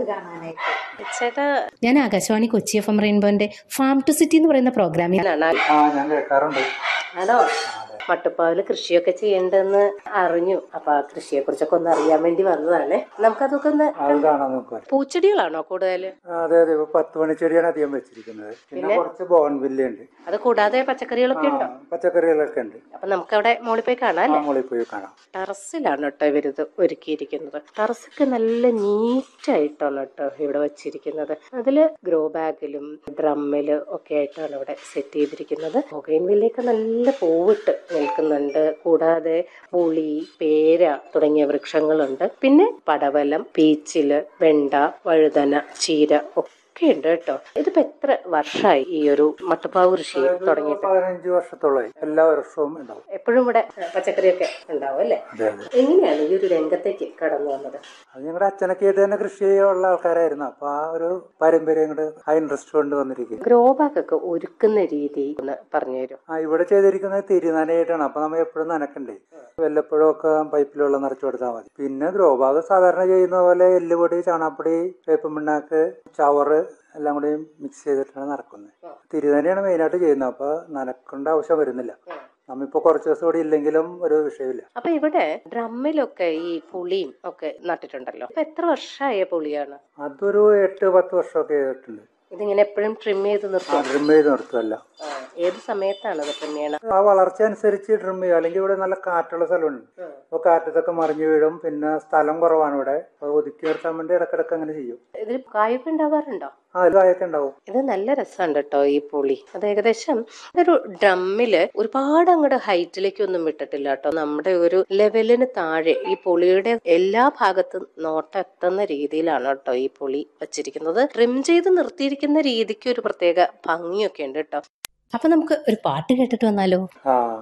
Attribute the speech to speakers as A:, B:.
A: കാണാനായിട്ട്
B: ചേട്ടാ
C: ഞാൻ ആകാശവാണി കൊച്ചി എഫ് എം റെയിൻബോന്റെ ഫാം ടു സിറ്റി എന്ന് പറയുന്ന പ്രോഗ്രാമിൽ
B: ഞാനാണ്
D: ആ ഞാൻ കേൾക്കാറുണ്ട്
B: ആണോ മട്ടുപ്പാവില് കൃഷിയൊക്കെ ചെയ്യണ്ടെന്ന് അറിഞ്ഞു അപ്പൊ ആ കൃഷിയെ കുറിച്ചൊക്കെ ഒന്ന് അറിയാൻ വേണ്ടി വന്നതാണ് നമുക്കതൊക്കെ ഒന്ന്
D: അത് കാണാൻ നോക്കുക
B: പൂച്ചെടികളാണോ കൂടുതല്
D: അതെ അതെ ഇപ്പൊ പത്ത് മണിച്ചെടിയാണ് അധികം വെച്ചിരിക്കുന്നത് പിന്നെ കുറച്ച് ബോൺവില്ല ഉണ്ട്
B: അത് കൂടാതെ പച്ചക്കറികളൊക്കെ ഉണ്ടോ
D: പച്ചക്കറികളൊക്കെ ഉണ്ട്
B: അപ്പൊ നമുക്കവിടെ മോളിൽ പോയി കാണാം
D: ആ
B: അല്ലേ
D: മുകളിൽ പോയി കാണാം
B: ടെറസിലാണ് കേട്ടോ ഇവരിത് ഒരുക്കിയിരിക്കുന്നത് ടെറസൊക്കെ നല്ല നീറ്റായിട്ടാണ് കേട്ടോ ഇവിടെ വെച്ചിരിക്കുന്നത് അതില് ഗ്രോ ബാഗിലും ഡ്രമ്മിലും ഒക്കെ ആയിട്ടാണ് ഇവിടെ സെറ്റ് ചെയ്തിരിക്കുന്നത് ബൊഗൈൻവില്ലയൊക്കെ നല്ല പൂവിട്ട് നിൽക്കുന്നുണ്ട് കൂടാതെ പുളി പേര തുടങ്ങിയ വൃക്ഷങ്ങളുണ്ട് പിന്നെ പടവലം പീച്ചില് വെണ്ട വഴുതന ചീര ഒക്കെ ഉണ്ട് കേട്ടോ ഇതിപ്പോ എത്ര വർഷമായി ഈ ഒരു മട്ടുപ്പാവ് കൃഷി തുടങ്ങിയിട്ട്
D: പതിനഞ്ച് വർഷത്തോളമായി എല്ലാ വർഷവും ഉണ്ടാവും
B: എപ്പോഴും ഇവിടെ പച്ചക്കറിയൊക്കെ ഉണ്ടാവും അല്ലേ
D: അതെ അതെ
B: എങ്ങനെയാണ് ഈ ഒരു രംഗത്തേക്ക് കടന്നു വന്നത്
D: അത് ഞങ്ങളുടെ അച്ഛനൊക്കെ ആയിട്ട് തന്നെ കൃഷി ചെയ്യാനുള്ള ആൾക്കാരായിരുന്നു അപ്പൊ ആ ഒരു പാരമ്പര്യം കൊണ്ട് ആ ഇൻട്രസ്റ്റ് കൊണ്ട് വന്നിരിക്കും
B: ഗ്രോ ബാഗ് ഒക്കെ ഒരുക്കുന്ന രീതി ഒന്ന് പറഞ്ഞു തരും
D: ആ ഇവിടെ ചെയ്തിരിക്കുന്നത് തിരുനനയായിട്ടാണ് അപ്പൊ നമ്മൾ എപ്പോഴും നനക്കണ്ടേ വല്ലപ്പോഴും ഒക്കെ പൈപ്പിൽ വെള്ളം നിറച്ചു കൊടുത്താൽ മതി പിന്നെ ഗ്രോ ബാഗ് സാധാരണ ചെയ്യുന്ന പോലെ എല്ലുപൊടി ചാണകപ്പൊടി വേപ്പൻ പിണ്ണാക്ക് ചവറ് എല്ലാം കൂടി മിക്സ് ചെയ്തിട്ടാണ് നടക്കുന്നത് തിരുനനയാണ് മെയിനായിട്ട് ചെയ്യുന്നത് അപ്പൊ നനക്കേണ്ട ആവശ്യം വരുന്നില്ല നമ്മിപ്പോ കുറച്ച് ദിവസം കൂടി ഇല്ലെങ്കിലും ഒരു വിഷയമില്ല
B: അപ്പൊ ഇവിടെ ഡ്രമ്മിലൊക്കെ ഈ പുളിയും ഒക്കെ നട്ടിട്ടുണ്ടല്ലോ അപ്പൊ എത്ര വർഷമായ പുളിയാണ്
D: അതൊരു എട്ട് പത്ത് വർഷമൊക്കെ ചെയ്തിട്ടുണ്ട്
B: ഇതിങ്ങനെ എപ്പോഴും ട്രിം ചെയ്ത് നിർത്തും
D: ഡ്രിം ചെയ്ത് നിർത്തുമല്ല
B: ആ, ഏത് സമയത്താണ് ഇത് ട്രിം ചെയ്യണം
D: ആ വളർച്ച അനുസരിച്ച് ട്രിം ചെയ്യും അല്ലെങ്കിൽ ഇവിടെ നല്ല കാറ്റുള്ള സ്ഥലമുണ്ട് അപ്പൊ കാറ്റത്തൊക്കെ മറിഞ്ഞു വീഴും പിന്നെ സ്ഥലം കുറവാണ് ഇവിടെ അപ്പൊ ഒതുക്കി നിർത്താൻ വേണ്ടി ഇടക്കിടക്ക് അങ്ങനെ ചെയ്യും
B: ഇതിൽ കായൊക്കെ ഉണ്ടാവാറുണ്ടോ
D: ആ അതിൽ കായൊക്കെ ഉണ്ടാവും
B: ഇത് നല്ല രസമുണ്ട് കേട്ടോ ഈ പുളി അത് ഏകദേശം ഒരു ഡ്രമ്മില് ഒരുപാട് അങ്ങോട്ട് ഹൈറ്റിലേക്കൊന്നും വിട്ടിട്ടില്ല കേട്ടോ നമ്മുടെ ഒരു ലെവലിന് താഴെ ഈ പുളിയുടെ എല്ലാ ഭാഗത്തും നോട്ടം എത്തുന്ന രീതിയിലാണ് കേട്ടോ ഈ പുളി വെച്ചിരിക്കുന്നത് ട്രിം ചെയ്ത് നിർത്തിയിരിക്കുന്ന രീതിക്ക് ഒരു പ്രത്യേക ഭംഗിയൊക്കെ ഉണ്ട് കേട്ടോ
C: അപ്പൊ നമുക്ക് ഒരു പാട്ട് കേട്ടിട്ട് വന്നാലോ
D: ആ